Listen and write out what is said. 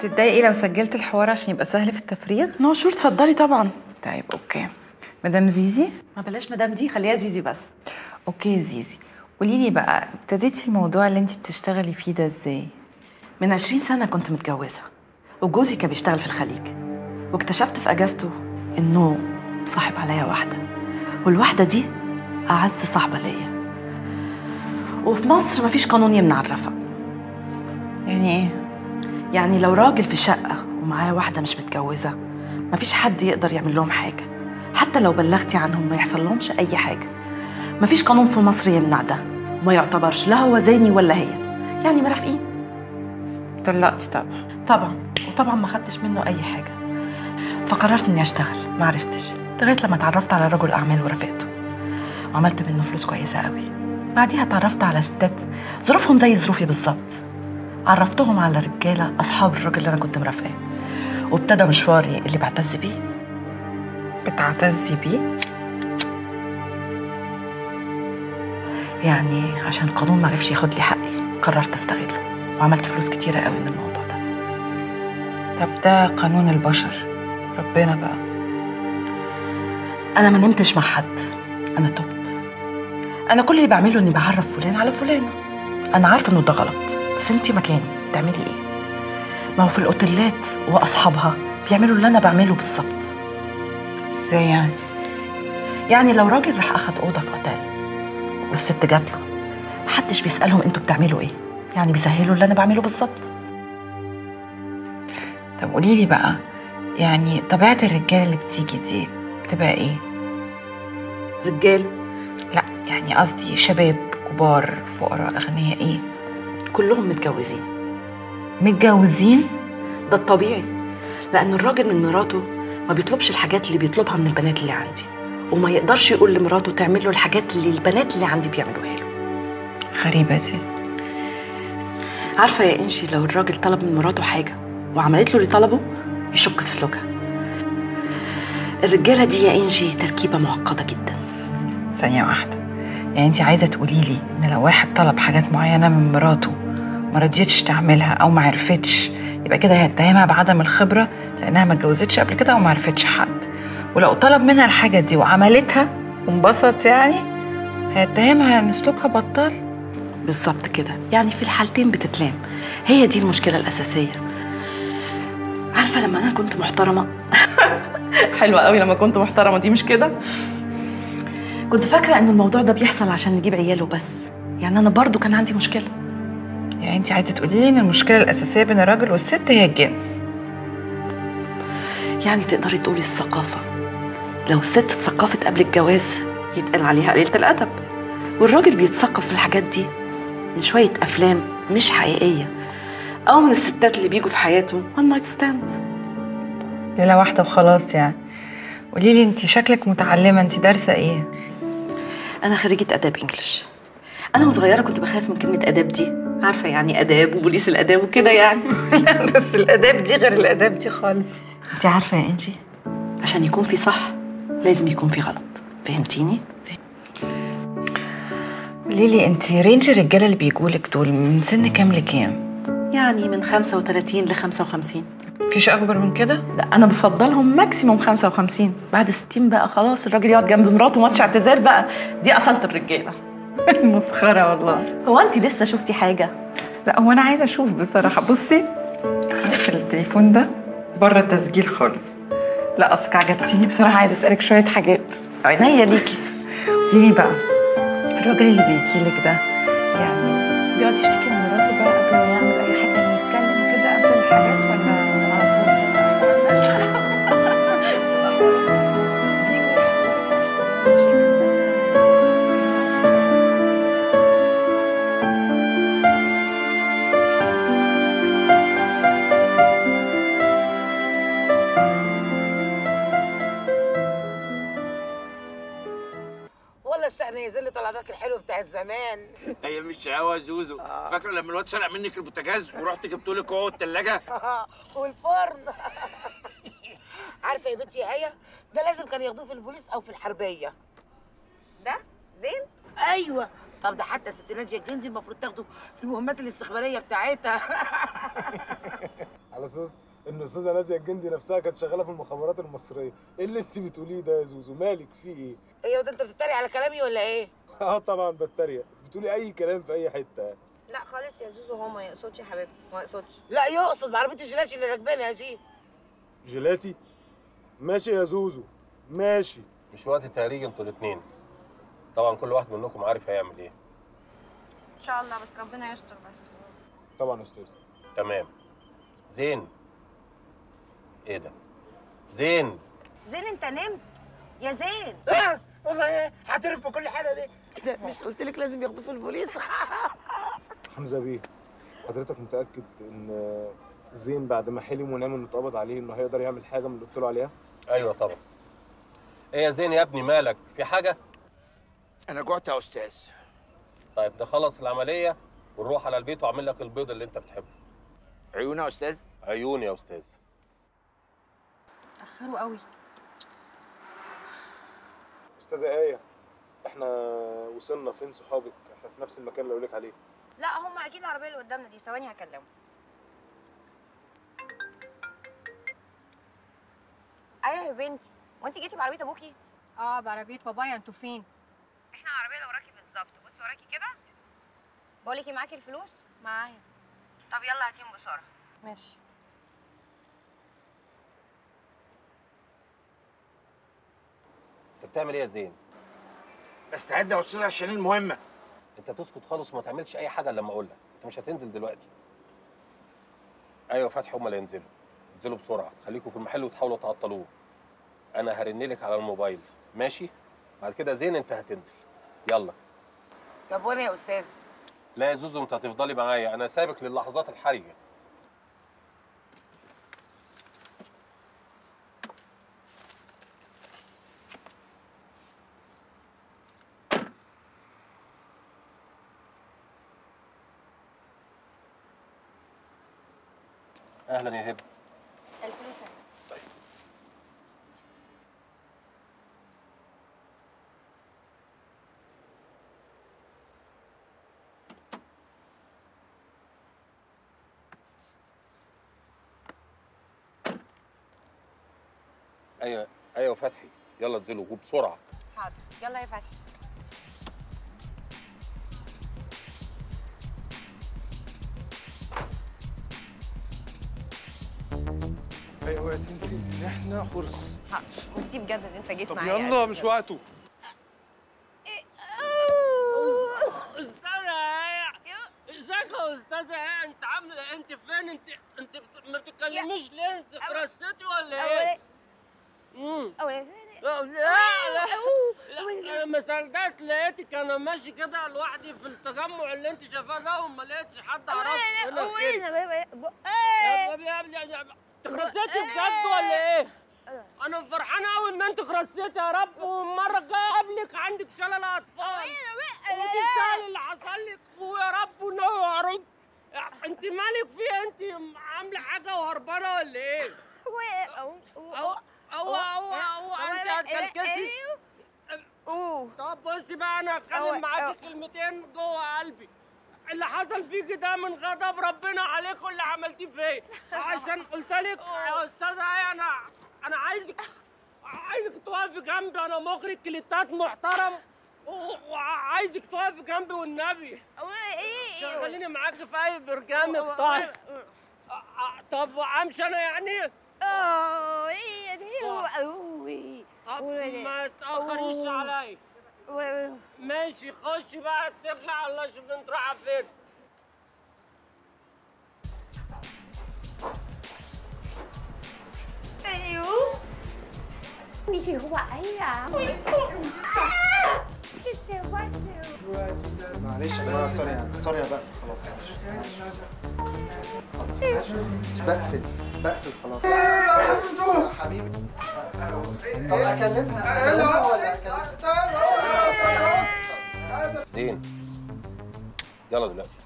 تتضايقي لو سجلت الحوار عشان يبقى سهل في التفريغ نو شور اتفضلي طبعا طيب اوكي مدام زيزي ما بلاش مدام دي خليها زيزي بس اوكي يا زيزي قولي لي بقى ابتديتي الموضوع اللي انت بتشتغلي فيه ده ازاي من 20 سنة كنت متجوزة وجوزي كان بيشتغل في الخليج واكتشفت في اجازته انه صاحب عليا واحدة والواحدة دي أعز صاحبة ليا وفي مصر مفيش قانون يمنع الرفق يعني ايه يعني لو راجل في شقة ومعاه واحدة مش متجوزة مفيش حد يقدر يعمل لهم حاجة حتى لو بلغتي عنهم ما يحصل لهمش أي حاجة مفيش قانون في مصر يمنع ده وما يعتبرش لا هو زاني ولا هي يعني مرافقين طلقتي طبعا طبعا وطبعا ما خدتش منه أي حاجة فقررت إني أشتغل ما عرفتش لغاية لما اتعرفت على رجل أعمال ورافقته وعملت منه فلوس كويسة قوي بعديها اتعرفت على ستات ظروفهم زي ظروفي بالظبط عرفتهم على رجالة أصحاب الراجل اللي أنا كنت مرافقاه وابتدى مشواري اللي بعتز بيه بتعتزي بيه يعني عشان القانون معرفش ياخد لي حقي قررت استغله وعملت فلوس كتيرة قوي من الموضوع ده طب ده قانون البشر ربنا بقى أنا ما نمتش مع حد أنا تبت أنا كل اللي بعمله إني بعرف فلان على فلانة أنا عارفة إنه ده غلط بس أنتي مكاني تعملي إيه؟ ما هو في الأوتيلات وأصحابها بيعملوا اللي أنا بعمله بالظبط ازاي يعني يعني لو راجل راح أخد أوضة في أوتيل والست جات له محدش بيسألهم أنتوا بتعملوا إيه؟ يعني بيسهلوا اللي أنا بعمله بالظبط طب قولي لي بقى يعني طبيعة الرجالة اللي بتيجي دي بتبقى ايه رجال لا يعني قصدي شباب كبار فقراء أغنياء ايه كلهم متجوزين متجوزين ده الطبيعي لأن الراجل من مراته ما بيطلبش الحاجات اللي بيطلبها من البنات اللي عندي وما يقدرش يقول لمراته تعمل له الحاجات اللي البنات اللي عندي بيعملوها له غريبة دي عارفة يا إنشي لو الراجل طلب من مراته حاجة وعملت له اللي طلبه يشك في سلوكها الرجالة دي يا إنجي تركيبة معقدة جدا ثانية واحدة يعني انت عايزة تقولي لي ان لو واحد طلب حاجات معينة من مراته ما رضيتش تعملها او ما عرفتش يبقى كده هيتهمها بعدم الخبرة لانها ما اتجوزتش قبل كده وما عرفتش حد ولو طلب منها الحاجة دي وعملتها وانبسط يعني هيتهمها ان سلوكها بطال بالظبط كده يعني في الحالتين بتتلام هي دي المشكلة الأساسية عارفة لما أنا كنت محترمة حلوة قوي لما كنت محترمة دي مش كده كنت فاكرة إن الموضوع ده بيحصل عشان نجيب عياله بس يعني أنا برضو كان عندي مشكلة يعني انت عايزة تقولي لي ان المشكلة الأساسية بين الراجل والست هي الجنس يعني تقدري تقولي الثقافة لو الست اتثقفت قبل الجواز يتقال عليها قليلة الأدب والراجل بيتثقف في الحاجات دي من شوية أفلام مش حقيقية أو من الستات اللي بيجوا في حياته one night stand ليلة واحدة وخلاص يعني قولي لي انت شكلك متعلمة انت دارسة ايه أنا خريجة آداب إنجلش أنا وصغيرة كنت بخاف من كلمة آداب دي عارفة يعني آداب وبوليس الآداب وكده يعني بس الآداب دي غير الآداب دي خالص أنت عارفة يا إنجي عشان يكون في صح لازم يكون في غلط فهمتيني؟ قولي لي انت رينج الرجالة اللي بيجولك دول من سن كام لكام يعني من 35 ل 55 مفيش أكبر من كده لا انا بفضلهم ماكسيموم 55 بعد 60 بقى خلاص الراجل يقعد جنب مراته ماتش اعتزال بقى دي اصاله الرجاله مسخرة والله هو انت لسه شفتي حاجه لا هو أنا عايزة أشوف بصراحة بصي هقفل التليفون ده بره التسجيل خالص لا أصلك عجبتيني بصراحة عايزة أسألك شوية حاجات عينيا ليكي قولي لي بقى الراجل اللي بيجيلك ده يعني بيقعد يشتكي من مراته بقى قبل ما يعمل أي حاجة يعني يتكلم كده قبل الحاجات ولا على ولا الشحن ينزل لي طلعتك الحلو بتاع زمان هي مش شقاوة يا زوزو فاكره لما الواد سرق منك البوتاجاز ورحت جبت لك هو الثلاجه والفرن عارفه يا بنتي يا هيا ده لازم كان ياخدوه في البوليس او في الحربيه ده زين ايوه طب ده حتى ست ناجيه الجندي المفروض تاخده في المهمات الاستخباريه بتاعتها على اساس ان الاستاذه ناديه الجندي نفسها كانت شغاله في المخابرات المصريه ايه اللي انت بتقوليه ده يا زوزو مالك في ايه ايه وده انت بتتريق على كلامي ولا ايه اه طبعا بتريق بتقولي اي كلام في اي حته لا خالص يا زوزو هو ما يقصدش يا حبيبتي ما يقصدش لا يقصد بعربيه الجيلاتي اللي راكباني يا شيخ جيلاتي ماشي يا زوزو ماشي مش وقت تهريج انتوا الاثنين طبعا كل واحد منكم عارف هيعمل ايه ان شاء الله بس ربنا يستر بس طبعا يا استاذ تمام زين ايه ده زين زين انت نمت يا زين آه، والله ايه هعترف بكل حاجه دي ده مش قلت لك لازم ياخدوه في البوليس حمزه بيه حضرتك متاكد ان زين بعد ما حلم ونام انه اتقبض عليه انه هيقدر يعمل حاجه من اللي قلت له عليها ايوه طبعا ايه يا زين يا ابني مالك في حاجه انا جوعت يا استاذ طيب نخلص العمليه ونروح على البيت واعمل لك البيض اللي انت بتحبه عيوني يا استاذ عيوني يا استاذ اخروا قوي استاذه ايه احنا وصلنا فين صحابك احنا في نفس المكان اللي قولك عليه لا هم اكيد العربيه اللي قدامنا دي ثواني هكلمهم ايوه يا بنتي وانت جيتي بعربيه ابوكي اه بعربية بابايا انتوا فين؟ احنا العربيه اللي وراكي بالظبط بصي وراكي كده بقول لك معاكي الفلوس معايا طب يلا هاتيهم بسرعه ماشي انت بتعمل ايه يا زين استعد يا استاذ عشان المهمه انت تسكت خالص وما تعملش اي حاجه إلا لما اقول لك انت مش هتنزل دلوقتي ايوه فتحي هم اللي ينزلوا انزلوا بسرعه خليكم في المحل وتحاولوا تعطلوه انا هرن لك على الموبايل ماشي بعد كده زين انت هتنزل يلا طب وانا يا استاذ لا يا زوزو انت هتفضلي معايا انا سابق للحظات الحرجه اهلا يا هبه الفلوس اهي. ايوه ايوه فتحي يلا انزلوا وبسرعه حاضر يلا يا فتحي ايوه تنسي ان احنا خرس حاضر ميرسي بجد ان انت جيت طب معايا يلا مش وقته استاذة هيا ازيك يا استاذة هيا انت عاملة إيه؟ انت فين انت انت بت- ما بتتكلميش ليه انت اترستي ولا ايه؟ امم لا لا لا لما سالتك لقيتك انا ماشي كده لوحدي في التجمع اللي انت شايفاه ده وما لقيتش حد اعرفه هنا كده يا بابي يا ابني يا ابني اترستي بجد ولا ايه؟ انا فرحان قوي ان انت اترستي يا رب والمره الجايه اقابلك عندك شلل اطفال وتستاهل اللي حصل لك ويا رب ونوع يا رب انت مالك فيها انت عامله حاجه وهربانه ولا ايه؟ او او او او انت هتكلكسي طب بصي بقى انا هتكلم معاكي كلمتين جوه قلبي اللي حصل فيكي ده من غضب ربنا عليك واللي عملتيه فيا عشان قلت لك يا استاذه ايه انا انا عايزك عايزك تقفي جنبي انا مخرج كليتات محترم و- وعايزك تقفي جنبي والنبي شغليني معاكي في اي برنامج طيب أ- أ- طب امشي انا يعني طب ما تاخريش عليا ماشي خشي بقى تطلع الله شوف انت رايحه فين معلش يا جماعه سوري يعني سوري انا بقفل خلاص بقفل بقفل خلاص حبيبي طب اكلمها اكلمها ولا اكلمها زين يلا دلوقتي